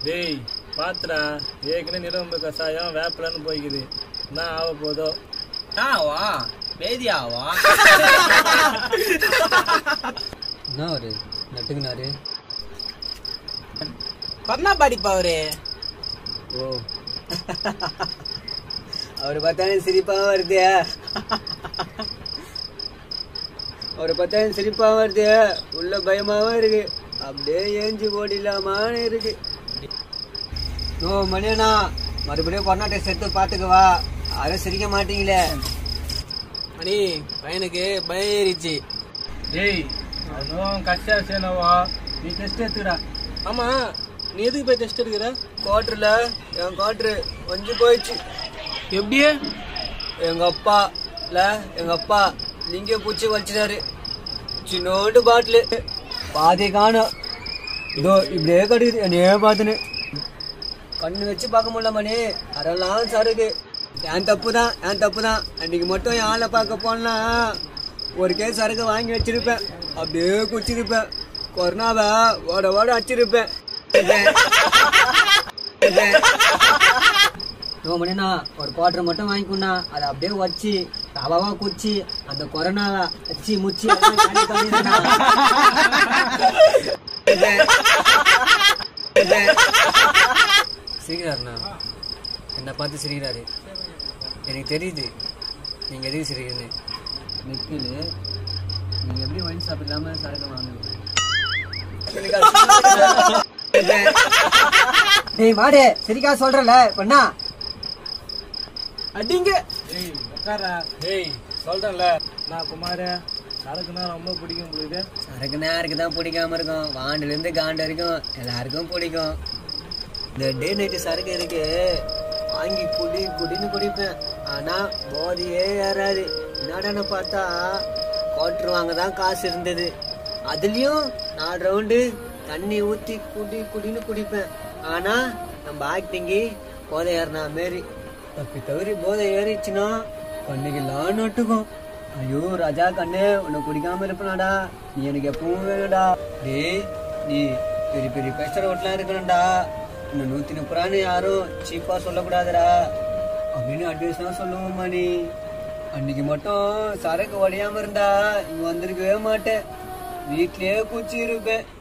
டேய் பாத்துடா ஏற்கனவே நிலவம்பு கசாயம் வேப்பிலன்னு போய்க்குது என்ன ஆக போதோ ஆவா பேதியாவா என்ன ஒரு நட்டுக்குனாரு கொரோனா பாதிப்பா அவரு ஓ அவரை பார்த்தாலே சிரிப்பா வருது அவரை பார்த்தாலே சிரிப்பா வருது உள்ள பயமாவும் இருக்கு அப்படியே ஏஞ்சி ஓடிடலாமான்னு இருக்கு ஓ மணியண்ணா மறுபடியும் கொரோனா டெஸ்ட் எடுத்து பார்த்துக்கவா யாரும் சிரிக்க மாட்டீங்களே மணி பையனுக்கு பயம் ஏறிச்சு டேய் அவனும் கஷ்டா சேனவா நீ டெஸ்ட் எடுத்துடா ஆமா நீ எதுக்கு போய் டெஸ்ட் எடுக்கிற குவார்டர்ல என் குவார்டர் கொஞ்சம் போயிடுச்சு எப்படியே எங்க அப்பா இல்ல எங்க அப்பா லிங்க பூச்சி வலிச்சிட்டாரு சின்னோண்டு பாட்டிலு பாதி காணும் இதோ இப்படியே கடிக்குது என்னையே பார்த்துன்னு கண்ணு வச்சு பார்க்க முடியல மணி அதெல்லாம் சருகு என் தப்பு தான் என் தப்பு தான் அன்னைக்கு மட்டும் என் ஆளை பார்க்க போனா ஒரு கேஸ் சரக்கு வாங்கி வச்சிருப்பேன் அப்படியே குச்சிருப்பேன் கொரோனாவை ஓட ஓட வச்சிருப்பேன் நோ மணினா ஒரு குவார்டர் மட்டும் வாங்கிக்கோண்ணா அதை அப்படியே வச்சு ரவாவா குச்சி அந்த கொரோனாவை வச்சு முச்சி எல்லாம் காலி பண்ணிடுறேண்ணா. சிரிக்கிறாருண்ணா என்னை பார்த்து சிரிக்கிறாரு எனக்கு தெரியுது நீங்கள் எதுக்கு சிரிக்கிறீங்கன்னு நிக்கில் நீங்கள் எப்படி ஒயின் ஷாப் இல்லாமல் சரக்கு வாங்குவீங்க டேய் மாடு சரிக்கா சொல்றல பண்ணா அடிங்க டேய் உட்காரா டேய் சொல்றேன்ல நான் குமார சரக்குனா ரொம்ப பிடிக்கும் உங்களுக்கு சரக்கு நேருக்கு தான் பிடிக்காம இருக்கும் வாண்டுல இருந்து காண்டு வரைக்கும் எல்லாருக்கும் பிடிக்கும் இந்த டே நைட்டு சரக்கு இருக்கு வாங்கி குடி குடின்னு குடிப்பேன் ஆனா போதையே ஏறாது என்னடான்னு பார்த்தா குவார்டர் வாங்க தான் காசு இருந்தது அதுலயும் நாலு ரவுண்டு தண்ணி ஊத்தி குடி குடின்னு குடிப்பேன் ஆனா நம்ம ஆக்டிங்கி போதை ஏறினா மாரி தப்பி தவறி போதை ஏறிச்சுன்னா கண்ணுக்கெல்லாம் நட்டுக்கும் ஐயோ ராஜா கண்ணு உன்னை குடிக்காம இருப்பனாடா நீ எனக்கு எப்பவும் வேணும்டா டேய் நீ பெரிய பெரிய பேசுற ஓட்டலாம் இருக்கணும்டா இந்த நூத்தி முப்பது ரூபான்னு யாரும் சீப்பா சொல்லக்கூடாதுடா அப்படின்னு அட்வைஸ்லாம் சொல்லுவோம்மா நீ அன்னைக்கு மட்டும் சரக்கு உடையாம இருந்தா இங்க வந்திருக்கவே மாட்டேன் வீட்லயே குச்சி இருப்பேன்